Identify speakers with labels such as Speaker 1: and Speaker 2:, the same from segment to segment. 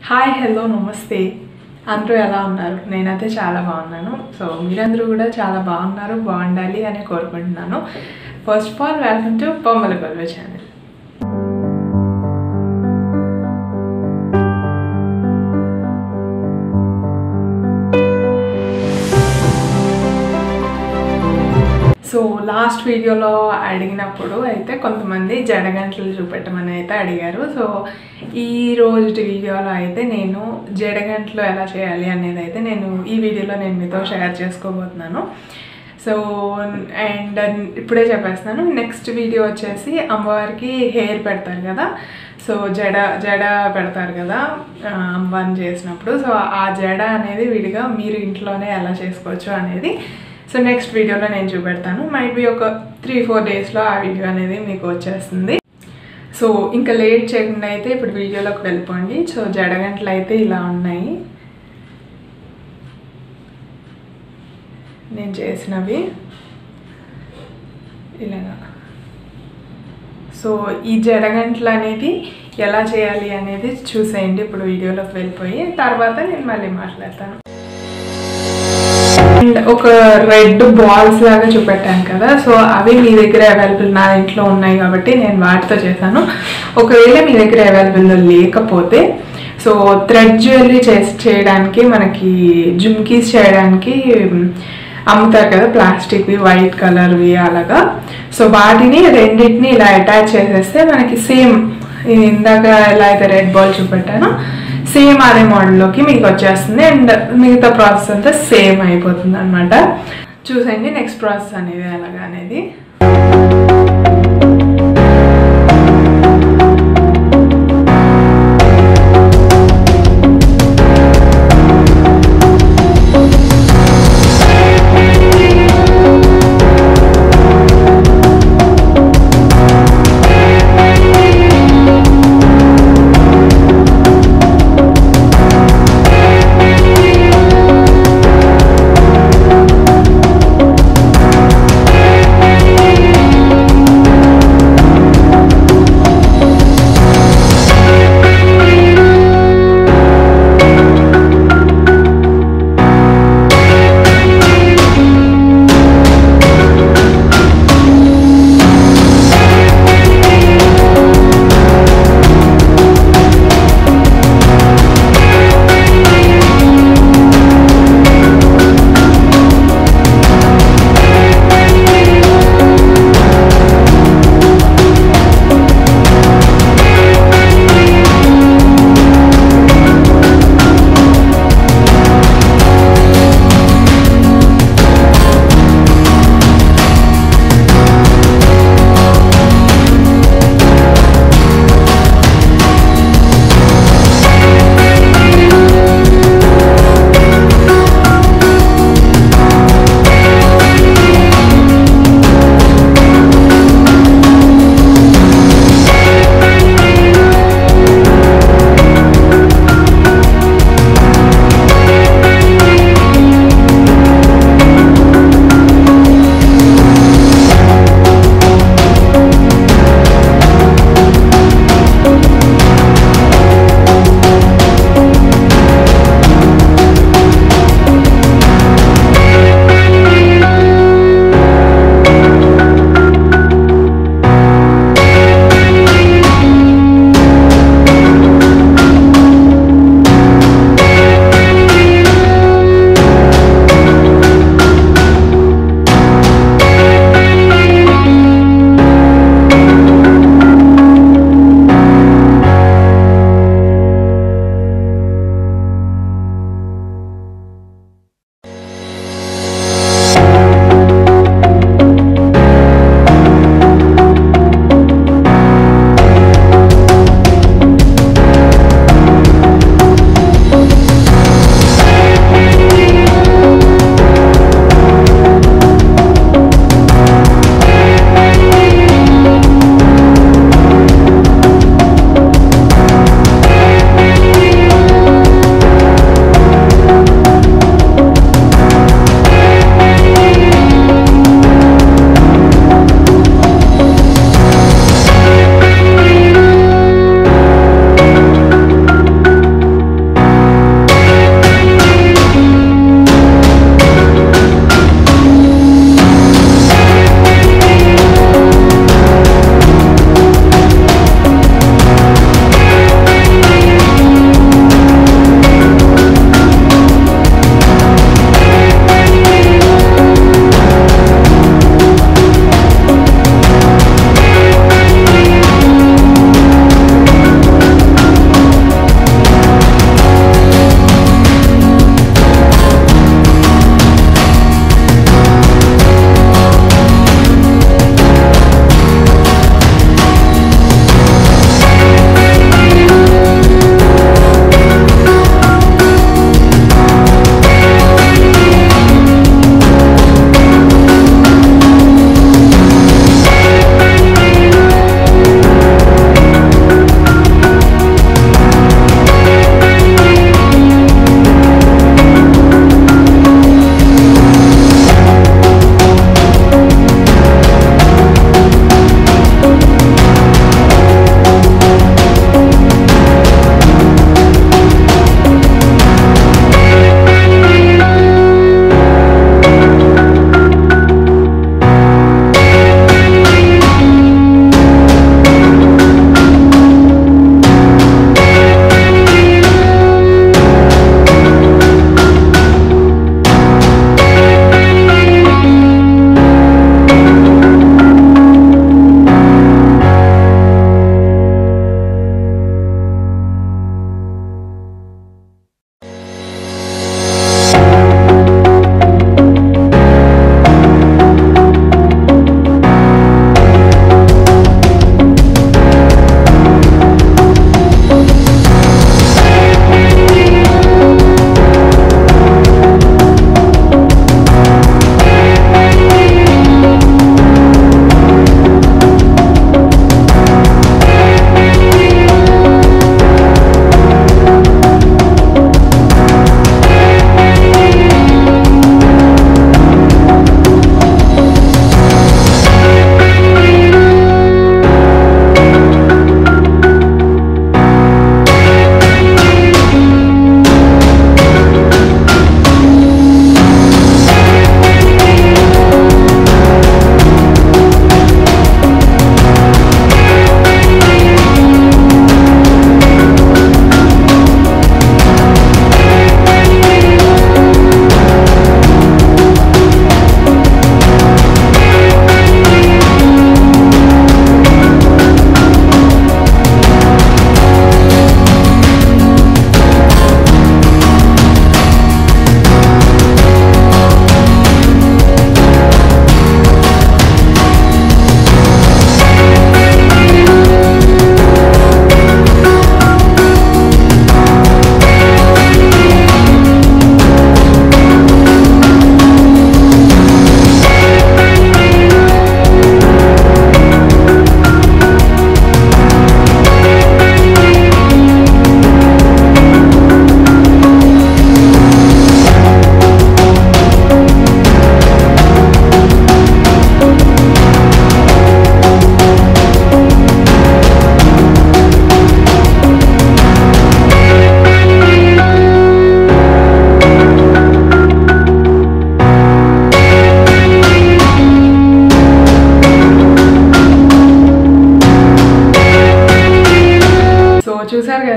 Speaker 1: hi hello నమస్తే అందరూ ఎలా ఉన్నారు నేనైతే చాలా బాగున్నాను సో మీరందరూ కూడా చాలా బాగున్నారు బాగుండాలి అని కోరుకుంటున్నాను first of all welcome to పొమ్మల గొల్వ ఛానల్ సో లాస్ట్ వీడియోలో అడిగినప్పుడు అయితే కొంతమంది జడగంటలు చూపెట్టమని అయితే అడిగారు సో ఈ రోజు వీడియోలో అయితే నేను జడగంటలు ఎలా చేయాలి అనేది అయితే నేను ఈ వీడియోలో నేను మీతో షేర్ చేసుకోబోతున్నాను సో అండ్ ఇప్పుడే చెప్పేస్తున్నాను నెక్స్ట్ వీడియో వచ్చేసి అమ్మవారికి హెయిర్ పెడతారు కదా సో జడ జడ పెడతారు కదా ఆ, అమ్మవారిని చేసినప్పుడు సో ఆ జడ అనేది విడిగా మీరు ఇంట్లోనే ఎలా చేసుకోవచ్చు అనేది సో నెక్స్ట్ వీడియోలో నేను చూపెడతాను మైట్ బి ఒక త్రీ ఫోర్ డేస్లో ఆ వీడియో అనేది మీకు వచ్చేస్తుంది సో ఇంకా లేట్ చేయకుండా అయితే ఇప్పుడు వీడియోలోకి వెళ్ళిపోండి సో జడగంటలు అయితే ఇలా ఉన్నాయి నేను చేసినవి ఇలాగా సో ఈ జడగంటలు అనేది ఎలా చేయాలి అనేది చూసేయండి ఇప్పుడు వీడియోలోకి వెళ్ళిపోయి తర్వాత నేను మళ్ళీ మాట్లాడతాను అండ్ ఒక రెడ్ బాల్స్ లాగా చూపెట్టాను కదా సో అవి మీ దగ్గర అవైలబుల్ నా ఇంట్లో ఉన్నాయి కాబట్టి నేను వాటితో చేశాను ఒకవేళ మీ దగ్గర అవైలబుల్ లేకపోతే సో థ్రెడ్ జ్యువెలరీ చేసి చేయడానికి మనకి జుమ్కీస్ చేయడానికి అమ్ముతారు కదా ప్లాస్టిక్వి వైట్ కలర్వి అలాగా సో వాటిని రెండింటిని ఇలా అటాచ్ చేసేస్తే మనకి సేమ్ ఇందాక ఎలా అయితే రెడ్ బాల్ చూపెట్టానో సేమ్ అదే మోడల్లోకి మీకు వచ్చేస్తుంది అండ్ మిగతా ప్రాసెస్ అంతా సేమ్ అయిపోతుంది అనమాట చూసండి నెక్స్ట్ ప్రాసెస్ అనేది ఎలాగా అనేది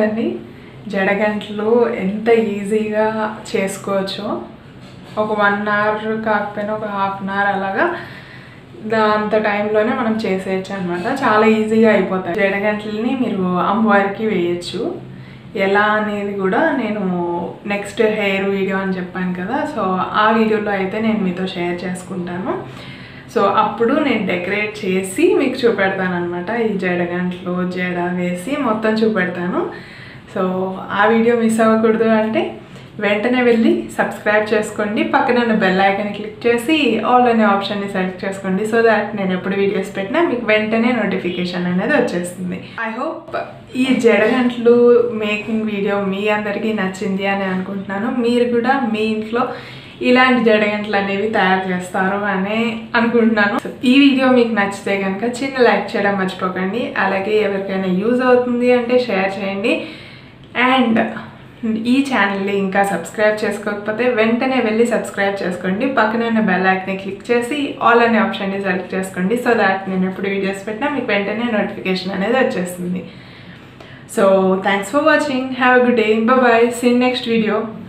Speaker 1: చూడండి జడగంటలు ఎంత ఈజీగా చేసుకోవచ్చో ఒక వన్ అవర్ కాకపోయినా ఒక హాఫ్ అన్ అవర్ అలాగా దా- అంత టైంలోనే మనం చేసేయచ్చు అనమాట చాలా ఈజీగా అయిపోతాయి జడగంటలని మీరు అమ్మవారికి వేయచ్చు ఎలా అనేది కూడా నేను నెక్స్ట్ హెయిర్ వీడియో అని చెప్పాను కదా సో ఆ వీడియోలో అయితే నేను మీతో షేర్ చేసుకుంటాను సో అప్పుడు నేను డెకరేట్ చేసి మీకు చూపెడతాను అనమాట ఈ జడగంటలు జడ వేసి మొత్తం చూపెడతాను సో ఆ వీడియో మిస్ అవ్వకూడదు అంటే వెంటనే వెళ్ళి సబ్స్క్రైబ్ చేసుకోండి పక్కన ఉన్న బెల్ ఐకాన్ క్లిక్ చేసి ఆల్ అనే ఆప్షన్ని సెలెక్ట్ చేసుకోండి సో దాట్ నేను ఎప్పుడు వీడియోస్ పెట్టినా మీకు వెంటనే నోటిఫికేషన్ అనేది వచ్చేస్తుంది ఐ హోప్ ఈ జడగంటలు మేకింగ్ వీడియో మీ అందరికీ నచ్చింది అని అనుకుంటున్నాను మీరు కూడా మీ ఇంట్లో ఇలాంటి జడగంటలు అనేవి తయారు చేస్తారు అని అనుకుంటున్నాను So, ఈ వీడియో మీకు నచ్చితే కనుక చిన్న లైక్ చేయడం మర్చిపోకండి అలాగే ఎవరికైనా యూజ్ అవుతుంది అంటే షేర్ చేయండి అండ్ ఈ ఛానల్ని ఇంకా సబ్స్క్రైబ్ చేసుకోకపోతే వెంటనే వెళ్ళి సబ్స్క్రైబ్ చేసుకోండి పక్కనే ఉన్న బెల్ ఐక్ని క్లిక్ చేసి ఆల్ అనే ఆప్షన్ని సెలెక్ట్ చేసుకోండి సో దాట్ నేను ఎప్పుడు వీడియోస్ పెట్టినా మీకు వెంటనే నోటిఫికేషన్ అనేది వచ్చేస్తుంది so thanks for watching have a good day bye seen next video